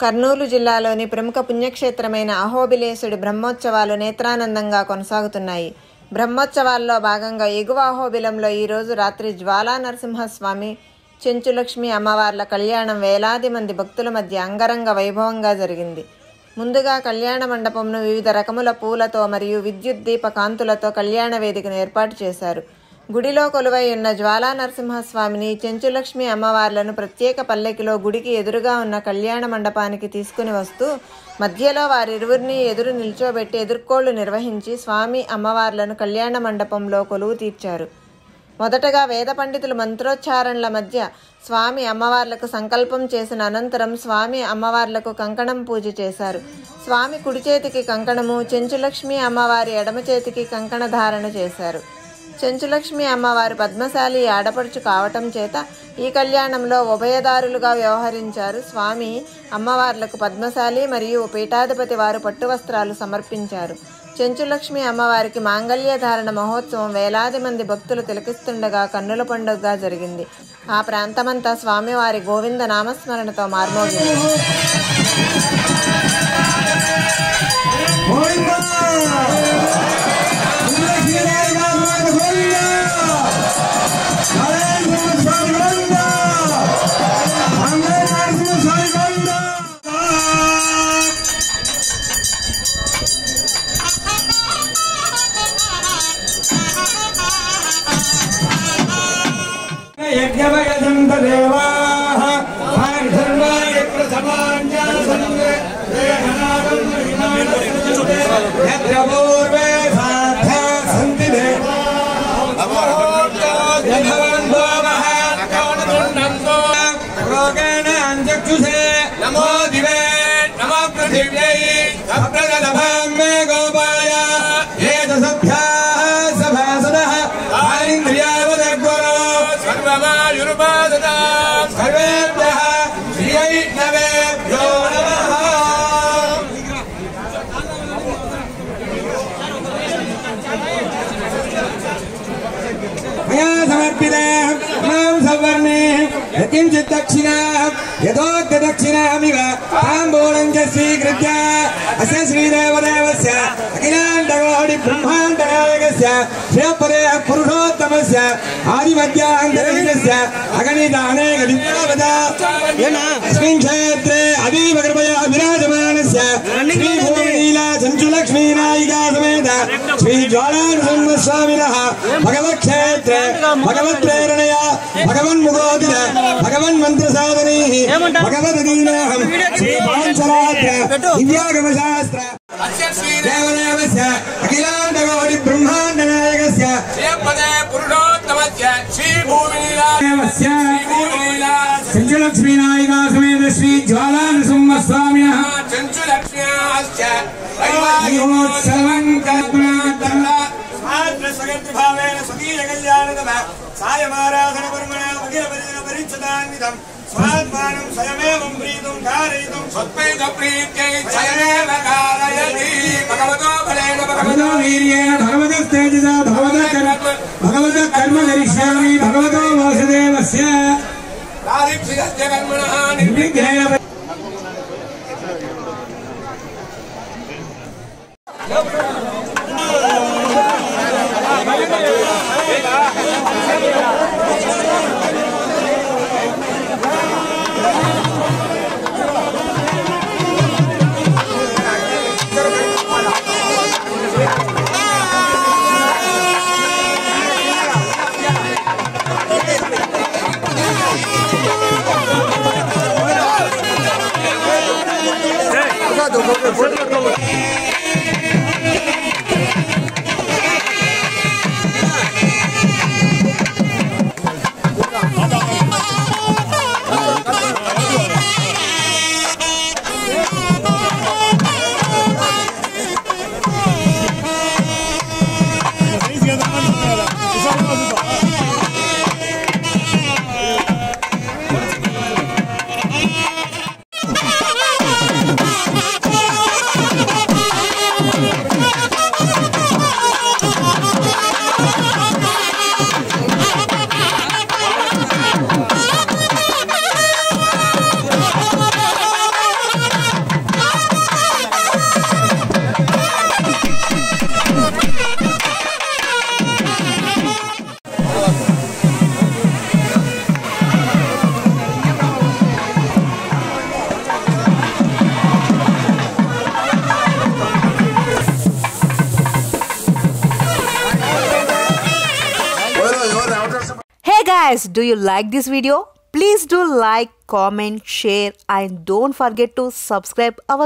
కర్నూలు జిల్లాలోని ప్రముఖ పుణ్యక్షేత్రమైన అహోబిలేశుడి బ్రహ్మోత్సవాలు నేత్రానందంగా కొనసాగుతున్నాయి బ్రహ్మోత్సవాల్లో భాగంగా ఎగువ అహోబిలంలో ఈరోజు రాత్రి జ్వాలా నరసింహస్వామి చెంచులక్ష్మి అమ్మవార్ల కళ్యాణం వేలాది మంది భక్తుల మధ్య అంగరంగ వైభవంగా జరిగింది ముందుగా కళ్యాణ మండపంను వివిధ రకముల పూలతో మరియు విద్యుత్ దీప కాంతులతో కళ్యాణ వేదికను ఏర్పాటు చేశారు గుడిలో కొలువై ఉన్న జ్వాలా నరసింహస్వామిని చెంచులక్ష్మి అమ్మవార్లను ప్రత్యేక పల్లెకిలో గుడికి ఎదురుగా ఉన్న కళ్యాణ మండపానికి తీసుకుని వస్తూ మధ్యలో వారిరువురిని ఎదురు నిల్చోబెట్టి ఎదుర్కోళ్లు నిర్వహించి స్వామి అమ్మవార్లను కళ్యాణ మండపంలో కొలువు తీర్చారు మొదటగా వేద పండితులు మంత్రోచ్చారణల మధ్య స్వామి అమ్మవార్లకు సంకల్పం చేసిన అనంతరం స్వామి అమ్మవార్లకు కంకణం పూజ చేశారు స్వామి కుడి చేతికి కంకణము చెంచులక్ష్మి అమ్మవారి ఎడమ చేతికి కంకణ ధారణ చేశారు చెంచులక్ష్మి అమ్మవారు పద్మశాలి ఆడపడుచు కావటం చేత ఈ కళ్యాణంలో ఉభయదారులుగా వ్యవహరించారు స్వామి అమ్మవార్లకు పద్మశాలి మరియు పీఠాధిపతి వారు పట్టు వస్త్రాలు సమర్పించారు చెంచులక్ష్మి అమ్మవారికి మాంగళ్య ధారణ మహోత్సవం వేలాది మంది భక్తులు తిలకిస్తుండగా కన్నుల పండుగగా జరిగింది ఆ ప్రాంతమంతా స్వామివారి గోవింద నామస్మరణతో మార్మోగింది యజ్ఞవయదంతదేవాః యత్ర పూర్వే సాధ్యా సంతి రోగేణ అంచక్షుషే నమో దివే నమో పృథివ్యై అప్రదభాం మే గోపాయ ఏత సభ్యాः సభాసదः ఆరింద్రియావదగ్గురో సర్వమాయుర్పాదదా సర్వేభ్యः శ్రియైష్ణవేభ్యో నమః मया समर्पिता मां सवर्णे यत्किञ्चित् दक्षिणा यथोक्तदक्षिणामिव ताम्बूलं च स्वीकृत्य अस्य श्रीदेवदेवस्य अखिलाण्डकोटि ब्रह्माण्डनायकस्य शिवपदे पुरुषोत्तमस्य आदिमध्यान्तरस्य अगणितानेकदिव्यावदा अस्मिन् क्षेत्रे अतीव कृपया विराजमानस्य श्रीभूमिलीला चञ्चुलक्ष्मीनायिका समेत श्रीज्वालानृसिंहस्वामिनः भगवत्क्षेत्रे भगवत्प्रेरणया भगवन्मुखोदित भगवन्मन्त्रसाधनैः भगवदीनाहं श्रीपाञ्चरात्र दिव्यागमशास्त्र देवदेवस्य अखिलाण्डकोटि ब्रह्माण्डनायकस्य श्रीपदे पुरुषोत्तमस्य श्रीभूमिलीला देवस्य श्रीभूमिलीला चञ्चुलक्ष्मीनायिका समेत श्रीज्वालानृसिंहस्वामिनः चञ्चुलक्ष्म्याश्च महोत्सवं कल्पनातः भावेन स्वकीयकल्याणतम सायमाराधनपर्मणा अखिलपरिजनपरिच्छदान्वितम् स्वात्मानं स्वयमेवं प्रीतुं कारयितुं स्वत्वैकप्रीत्यै स्वयमेव कारयति भगवतो फलेन भगवतो भगवतो वीर्येण भगवतस्तेजसा भगवतः कर्म भगवतः कर्म करिष्यामि भगवतो वासुदेवस्य राधिक्षितस्य कर्मणः निर्विघ्नेन Thank guys, do you like this video? Please do like, comment, share and don't forget to subscribe our